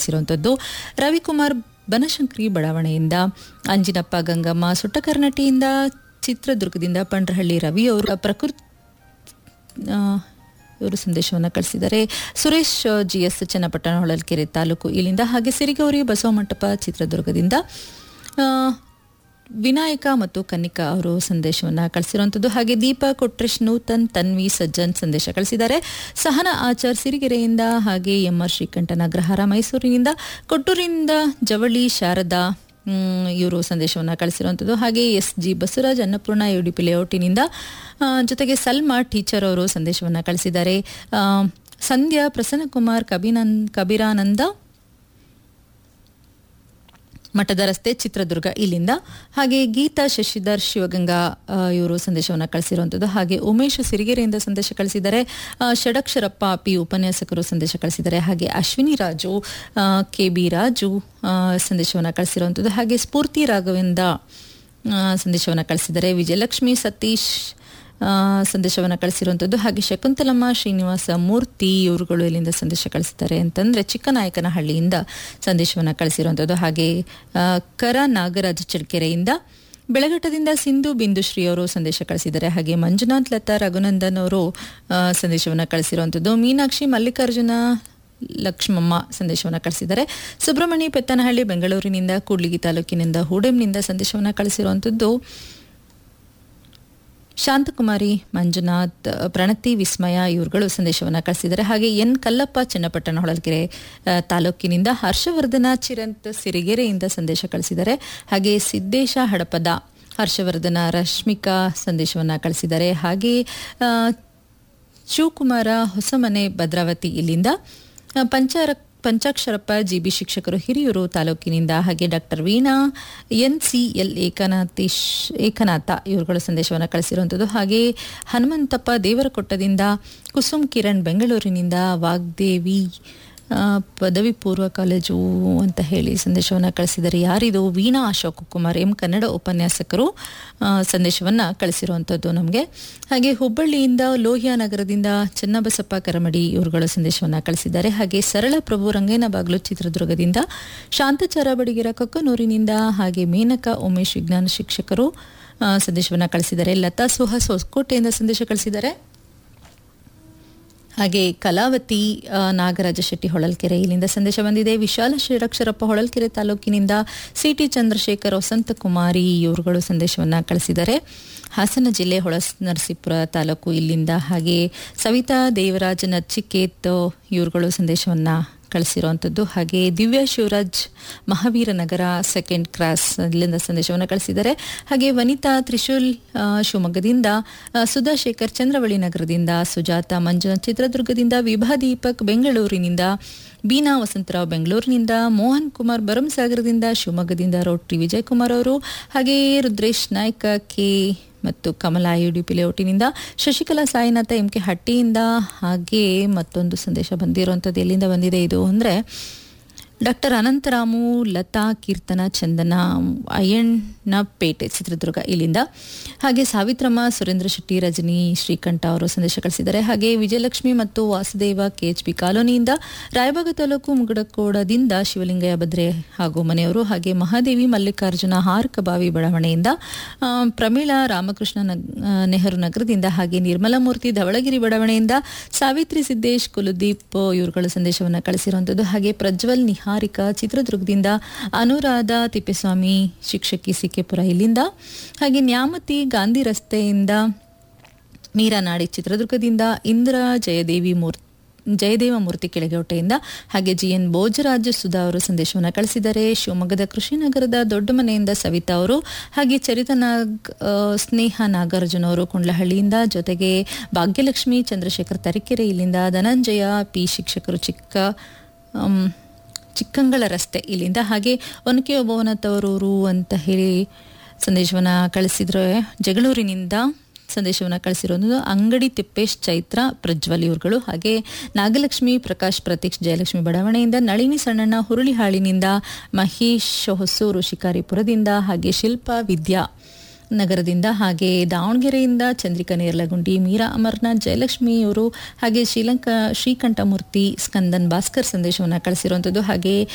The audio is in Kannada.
ಕಳಿಸಿರುವಂಥದ್ದು ರವಿಕುಮಾರ್ ಬನಶಂಕರಿ ಬಡಾವಣೆಯಿಂದ ಅಂಜಿನಪ್ಪ ಗಂಗಮ್ಮ ಸುಟ್ಟಕರ್ನಟಿಯಿಂದ ಚಿತ್ರದುರ್ಗದಿಂದ ಪಂಡ್ರಹಳ್ಳಿ ರವಿ ಅವರು ಪ್ರಕೃತಿ ಆ, ಇವರು ಸಂದೇಶವನ್ನು ಕಳಿಸಿದ್ದಾರೆ ಸುರೇಶ್ ಜಿ ಎಸ್ ಚನ್ನಪಟ್ಟಣ ಹೊಳಲ್ಕೆರೆ ತಾಲೂಕು ಇಲ್ಲಿಂದ ಹಾಗೆ ಸಿರಿಗೌರಿ ಬಸವಮಂಟಪ ಚಿತ್ರದುರ್ಗದಿಂದ ಆ, ವಿನಾಯಕ ಮತ್ತು ಕನ್ನಿಕಾ ಅವರು ಸಂದೇಶವನ್ನು ಕಳಿಸಿರುವಂಥದ್ದು ಹಾಗೆ ದೀಪ ಕೊಟ್ರೇಶ್ ನೂತನ್ ತನ್ವಿ ಸಜ್ಜನ್ ಸಂದೇಶ ಕಳಿಸಿದ್ದಾರೆ ಸಹನ ಆಚಾರ್ ಸಿರಿಗೆರೆಯಿಂದ ಹಾಗೆ ಎಂ ಆರ್ ಶ್ರೀಕಂಠನ ಅಗ್ರಹಾರ ಮೈಸೂರಿನಿಂದ ಕೊಟ್ಟೂರಿನಿಂದ ಜವಳಿ ಶಾರದಾ ಮ್, ಇವರು ಸಂದೇಶವನ್ನು ಕಳಿಸಿರುವಂಥದ್ದು ಹಾಗೆ S G Basavaraj Annapoorna UDP ಲೇಔಟಿನಿಂದ ಆ, ಜೊತೆಗೆ ಸಲ್ಮಾ ಟೀಚರ್ ಅವರು ಸಂದೇಶವನ್ನು ಕಳಿಸಿದ್ದಾರೆ ಆ, ಸಂಧ್ಯಾ ಪ್ರಸನ್ನಕುಮಾರ್ ಕಬಿನಂದ್ ಕಬೀರಾನಂದ ಮಠದ ರಸ್ತೆ ಚಿತ್ರದುರ್ಗ ಇಲ್ಲಿಂದ ಹಾಗೆ ಗೀತಾ ಶಶಿಧರ್ ಶಿವಗಂಗಾ ಆ, ಇವರು ಸಂದೇಶವನ್ನು ಕಳಿಸಿರುವಂಥದ್ದು ಹಾಗೆ ಉಮೇಶ್ ಸಿರಿಗೆರೆಯಿಂದ ಸಂದೇಶ ಕಳಿಸಿದ್ದಾರೆ ಆ, ಷಡಕ್ಷರಪ್ಪ ಪಿ ಉಪನ್ಯಾಸಕರು ಸಂದೇಶ ಕಳಿಸಿದ್ದಾರೆ ಹಾಗೆ ಅಶ್ವಿನಿ ರಾಜು ಕೆ ಬಿ ರಾಜು ಆ, ಸಂದೇಶವನ್ನು ಕಳಿಸಿರುವಂಥದ್ದು ಹಾಗೆ ಸ್ಫೂರ್ತಿ ರಾಘವೇಂದ್ರ ಸಂದೇಶವನ್ನು ಕಳಿಸಿದ್ದಾರೆ ವಿಜಯಲಕ್ಷ್ಮಿ ಸತೀಶ್ ಆ, ಸಂದೇಶವನ್ನು ಕಳಿಸಿರುವಂಥದ್ದು ಹಾಗೆ ಶಕುಂತಲಮ್ಮ ಶ್ರೀನಿವಾಸ ಮೂರ್ತಿ ಇವರುಗಳು ಇಲ್ಲಿಂದ ಸಂದೇಶ ಕಳಿಸಿದ್ದಾರೆ ಅಂತಂದ್ರೆ ಚಿಕ್ಕನಾಯಕನಹಳ್ಳಿಯಿಂದ ಸಂದೇಶವನ್ನು ಕಳಿಸಿರುವಂಥದ್ದು ಹಾಗೆ ಆ, ಕರ ನಾಗರಾಜ ಚಳ್ಕೆರೆಯಿಂದ ಬೆಳಗಟ್ಟದಿಂದ ಸಿಂಧು ಬಿಂದುಶ್ರೀ ಅವರು ಸಂದೇಶ ಕಳಿಸಿದ್ದಾರೆ ಹಾಗೆ ಮಂಜುನಾಥ್ ಲತಾ ರಘುನಂದನ್ ಅವರು ಆ, ಸಂದೇಶವನ್ನು ಕಳಿಸಿರುವಂಥದ್ದು ಮೀನಾಕ್ಷಿ ಮಲ್ಲಿಕಾರ್ಜುನ ಲಕ್ಷ್ಮಮ್ಮ ಸಂದೇಶವನ್ನು ಕಳಿಸಿದ್ದಾರೆ ಸುಬ್ರಹ್ಮಣ್ಯ ಪೆತ್ತನಹಳ್ಳಿ ಬೆಂಗಳೂರಿನಿಂದ ಕೂಡ್ಲಿಗಿ ತಾಲೂಕಿನಿಂದ ಹೂಡೆಂನಿಂದ ಸಂದೇಶವನ್ನು ಕಳಿಸಿರುವಂಥದ್ದು ಶಾಂತಕುಮಾರಿ ಮಂಜುನಾಥ್ ಪ್ರಣತಿ ವಿಸ್ಮಯ ಇವರುಗಳು ಸಂದೇಶವನ್ನು ಕಳಿಸಿದ್ದಾರೆ ಹಾಗೆ ಎನ್ ಕಲ್ಲಪ್ಪ ಚನ್ನಪಟ್ಟಣ ಹೊಳಲ್ಕೆರೆ ಆ, ತಾಲೂಕಿನಿಂದ ಹರ್ಷವರ್ಧನ ಚಿರಂತ್ ಸಿರಿಗೆರೆಯಿಂದ ಸಂದೇಶ ಕಳಿಸಿದ್ದಾರೆ ಹಾಗೆ ಸಿದ್ದೇಶ ಹಡಪದ ಹರ್ಷವರ್ಧನ ರಶ್ಮಿಕಾ ಸಂದೇಶವನ್ನು ಕಳಿಸಿದ್ದಾರೆ ಹಾಗೆ ಆ, ಶಿವಕುಮಾರ ಹೊಸಮನೆ ಭದ್ರಾವತಿ ಇಲ್ಲಿಂದ ಆ, ಪಂಚಾರ ಪಂಚಾಕ್ಷರಪ್ಪ ಜಿಬಿ ಶಿಕ್ಷಕರು ಹಿರಿಯೂರು ತಾಲೂಕಿನಿಂದ ಹಾಗೆ doctor Veena N C L Ekanathish Ekanatha ಇವರುಗಳ ಸಂದೇಶವನ್ನು ಕಳಿಸಿರುವಂಥದ್ದು ಹಾಗೆ ಹನುಮಂತಪ್ಪ ದೇವರಕೊಟ್ಟದಿಂದ ಕುಸುಮ್ ಕಿರಣ್ ಬೆಂಗಳೂರಿನಿಂದ ವಾಗ್ದೇವಿ ಆ, ಪದವಿ ಪೂರ್ವ ಕಾಲೇಜು ಅಂತ ಹೇಳಿ ಸಂದೇಶವನ್ನು ಕಳಿಸಿದ್ದಾರೆ ಯಾರಿದು ವೀಣಾ ಅಶೋಕ್ ಕುಮಾರ್ ಎಂ ಕನ್ನಡ ಉಪನ್ಯಾಸಕರು ಆ, ಸಂದೇಶವನ್ನು ಕಳಿಸಿರುವಂಥದ್ದು ನಮಗೆ ಹಾಗೆ ಹುಬ್ಬಳ್ಳಿಯಿಂದ ಲೋಹಿಯಾ ನಗರದಿಂದ ಚನ್ನಬಸಪ್ಪ ಕರಮಡಿ ಇವರುಗಳ ಸಂದೇಶವನ್ನು ಕಳಿಸಿದ್ದಾರೆ ಹಾಗೆ ಸರಳ ಪ್ರಭು ರಂಗೇನ ಬಾಗ್ಲು ಚಿತ್ರದುರ್ಗದಿಂದ ಶಾಂತಚಾರ ಬಡಿಗೆರ ಕೊಕ್ಕನೂರಿನಿಂದ ಹಾಗೆ ಮೇನಕಾ ಉಮೇಶ್ ವಿಜ್ಞಾನ ಶಿಕ್ಷಕರು ಆ, ಸಂದೇಶವನ್ನು ಕಳಿಸಿದ್ದಾರೆ ಲತಾ ಸುಹಾಸ್ ಹೊಸಕೋಟೆಯಿಂದ ಸಂದೇಶ ಕಳಿಸಿದ್ದಾರೆ ಹಾಗೆ ಕಲಾವತಿ ಆ, ನಾಗರಾಜ ಶೆಟ್ಟಿ ಹೊಳಲ್ಕೆರೆ ಇಲ್ಲಿಂದ ಸಂದೇಶ ಬಂದಿದೆ ವಿಶಾಲ ಶ್ರೀರಕ್ಷರಪ್ಪ ಹೊಳಲ್ಕೆರೆ ತಾಲೂಕಿನಿಂದ ಸಿಟಿ ಚಂದ್ರಶೇಖರ್ ವಸಂತ ಕುಮಾರಿ ಇವರುಗಳು ಸಂದೇಶವನ್ನು ಕಳಿಸಿದ್ದಾರೆ ಹಾಸನ ಜಿಲ್ಲೆ ಹೊಳಸ್ ನರಸೀಪುರ ತಾಲೂಕು ಇಲ್ಲಿಂದ ಹಾಗೆ ಸವಿತಾ ದೇವರಾಜ್ ನಚಿಕೇತ್ ಇವ್ರುಗಳು ಸಂದೇಶವನ್ನು ಕಳಿಸಿರುವಂಥದ್ದು ಹಾಗೆ ದಿವ್ಯಾ ಶಿವರಾಜ್ ಮಹಾವೀರ ನಗರ ಸೆಕೆಂಡ್ ಕ್ರಾಸ್ ಇಲ್ಲಿಂದ ಸಂದೇಶವನ್ನು ಕಳಿಸಿದ್ದಾರೆ ಹಾಗೆ ವನಿತಾ ತ್ರಿಶೂಲ್ ಆ, ಶಿವಮೊಗ್ಗದಿಂದ ಆ, ಸುಧಾ ಶೇಖರ್ ಚಂದ್ರವಳ್ಳಿ ನಗರದಿಂದ ಸುಜಾತ ಮಂಜುನಾಥ್ ಚಿತ್ರದುರ್ಗದಿಂದ ವಿಭಾ ದೀಪಕ್ ಬೆಂಗಳೂರಿನಿಂದ ಬೀನಾ ವಸಂತರಾವ್ ಬೆಂಗಳೂರಿನಿಂದ ಮೋಹನ್ ಕುಮಾರ್ ಭರಮಸಾಗರದಿಂದ ಶಿವಮೊಗ್ಗದಿಂದ ರೋಟ್ರಿ ವಿಜಯ್ ಕುಮಾರ್ ಅವರು ಹಾಗೆ ರುದ್ರೇಶ್ ನಾಯ್ಕ ಕೆ ಮತ್ತು ಕಮಲಾ ಯುಡಿಪಿ ಲೇಔಟಿನಿಂದ ಶಶಿಕಲಾ ಸಾಯಿನಾಥ ಎಂ ಕೆ ಹಟ್ಟಿಯಿಂದ ಹಾಗೆ ಮತ್ತೊಂದು ಸಂದೇಶ ಬಂದಿರುವಂಥದ್ದು ಎಲ್ಲಿಂದ ಬಂದಿದೆ ಇದು ಅಂದರೆ ಡಾಕ್ಟರ್ ಅನಂತರಾಮು ಲತಾ ಕೀರ್ತನ ಚಂದನ ಅಯ್ಯಣ್ಣಪೇಟೆ ಚಿತ್ರದುರ್ಗ ಇಲ್ಲಿಂದ ಹಾಗೆ ಸಾವಿತ್ರಮ್ಮ ಸುರೇಂದ್ರ ಶೆಟ್ಟಿ ರಜನಿ ಶ್ರೀಕಂಠ ಅವರು ಸಂದೇಶ ಕಳಿಸಿದ್ದಾರೆ ಹಾಗೆ ವಿಜಯಲಕ್ಷ್ಮಿ ಮತ್ತು ವಾಸುದೇವ ಕೆಎಚ್ಪಿ ಕಾಲೋನಿಯಿಂದ ರಾಯಬಾಗ ತಾಲೂಕು ಮುಗಡಕೋಡದಿಂದ ಶಿವಲಿಂಗಯ್ಯ ಭದ್ರೆ ಹಾಗೂ ಮನೆಯವರು ಹಾಗೆ ಮಹಾದೇವಿ ಮಲ್ಲಿಕಾರ್ಜುನ ಹಾರ್ಕಬಾವಿ ಬಡಾವಣೆಯಿಂದ ಆ, ಪ್ರಮೀಳಾ ರಾಮಕೃಷ್ಣ ನಗ್- ಆ, ನೆಹರು ನಗರದಿಂದ ಹಾಗೆ ನಿರ್ಮಲಾಮೂರ್ತಿ ಧವಳಗಿರಿ ಬಡಾವಣೆಯಿಂದ ಸಾವಿತ್ರಿ ಸಿದ್ದೇಶ್ ಕುಲದೀಪ್ ಇವರುಗಳ ಸಂದೇಶವನ್ನು ಕಳಿಸಿರುವಂಥದ್ದು ಹಾಗೆ ಪ್ರಜ್ವಲ್ ನಿಹಾರಿಕಾ ಚಿತ್ರದುರ್ಗದಿಂದ ಅನುರಾಧ ತಿಪ್ಪೇಸ್ವಾಮಿ ಶಿಕ್ಷಕಿ ಸಿಕೆಪುರ ಇಲ್ಲಿಂದ ಹಾಗೆ ನ್ಯಾಮತಿ ಗಾಂಧಿ ರಸ್ತೆಯಿಂದ ಮೀರಾನಾಡಿ ಚಿತ್ರದುರ್ಗದಿಂದ ಇಂದ್ರ ಜಯದೇವಿ ಮೂರ್ತಿ ಜಯದೇವ ಮೂರ್ತಿ ಕೆಳಗೋಟೆಯಿಂದ ಹಾಗೆ ಜಿ ಎನ್ ಭೋಜರಾಜ ಸುಧಾ ಅವರು ಸಂದೇಶವನ್ನು ಕಳಿಸಿದ್ದಾರೆ ಶಿವಮೊಗ್ಗದ ಕೃಷಿನಗರದ ದೊಡ್ಡ ಮನೆಯಿಂದ ಸವಿತಾ ಅವರು ಹಾಗೆ ಚರಿತ ನಾಗ್ ಆ, ಸ್ನೇಹ ನಾಗಾರ್ಜುನ ಅವರು ಕುಂಡ್ಲಹಳ್ಳಿಯಿಂದ ಜೊತೆಗೆ ಭಾಗ್ಯಲಕ್ಷ್ಮಿ ಚಂದ್ರಶೇಖರ್ ತರೀಕೆರೆ ಇಲ್ಲಿಂದ ಧನಂಜಯ ಪಿ ಶಿಕ್ಷಕರು ಚಿಕ್ಕ ಆಮ್, ಚಿಕ್ಕಂಗಳ ರಸ್ತೆ ಇಲ್ಲಿಂದ ಹಾಗೆ ಒನಕೆ ಓಬವ್ವನತವರೂರು ಅಂತ ಹೇಳಿ ಸಂದೇಶವನ್ನು ಕಳಿಸಿದ್ರೆ ಜಗಳೂರಿನಿಂದ ಸಂದೇಶವನ್ನು ಕಳಿಸಿರೋದು ಅಂಗಡಿ ತಿಪ್ಪೇಶ್ ಚೈತ್ರ ಪ್ರಜ್ವಲ್ ಇವ್ರುಗಳು ಹಾಗೆ ನಾಗಲಕ್ಷ್ಮಿ ಪ್ರಕಾಶ್ ಪ್ರತೀಕ್ಷ್ ಜಯಲಕ್ಷ್ಮಿ ಬಡಾವಣೆಯಿಂದ ನಳಿನಿ ಸಣ್ಣಣ್ಣ ಹುರುಳಿಹಾಳಿನಿಂದ ಮಹೇಶ್ ಹೊಸೂರು ಶಿಕಾರಿಪುರದಿಂದ ಹಾಗೆ ಶಿಲ್ಪಾ ವಿದ್ಯಾ ನಗರದಿಂದ ಹಾಗೆ ದಾವಣಗೆರೆಯಿಂದ ಚಂದ್ರಿಕಾ ನೇರ್ಲಗುಂಡಿ ಮೀರಾ ಅಮರ್ನಾಥ್ ಜಯಲಕ್ಷ್ಮಿ ಅವರು ಹಾಗೆ ಶ್ರೀಲಂಕಾ ಶ್ರೀಕಂಠಮೂರ್ತಿ ಸ್ಕಂದನ್ ಭಾಸ್ಕರ್ ಸಂದೇಶವನ್ನು ಕಳಿಸಿರುವಂಥದ್ದು ಹಾಗೆ